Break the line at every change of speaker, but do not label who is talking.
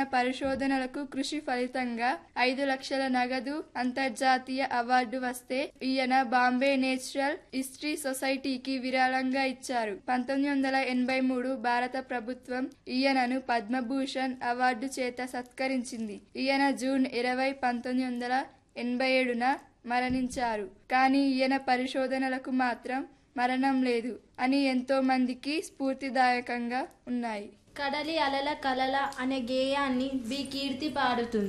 పరిశోధనలకు కృషి ఫలితంగా ఐదు లక్షల నగదు అంతర్జాతీయ అవార్డు వస్తే ఈయన బాంబే నేచురల్ హిస్టరీ సొసైటీకి విరాళంగా ఇచ్చారు పంతొమ్మిది వందల ఎనభై మూడు భారత ప్రభుత్వం ఈయనను పద్మభూషణ్ అవార్డు చేత సత్కరించింది ఈయన జూన్ ఇరవై పంతొమ్మిది వందల ఎనభై ఏడున మరణించారు కానీ ఈయన పరిశోధనలకు మాత్రం మరణం లేదు అని ఎంతో మందికి స్ఫూర్తిదాయకంగా ఉన్నాయి
కడలి అలల కలల అనే గేయాన్ని బి కీర్తి పాడుతుంది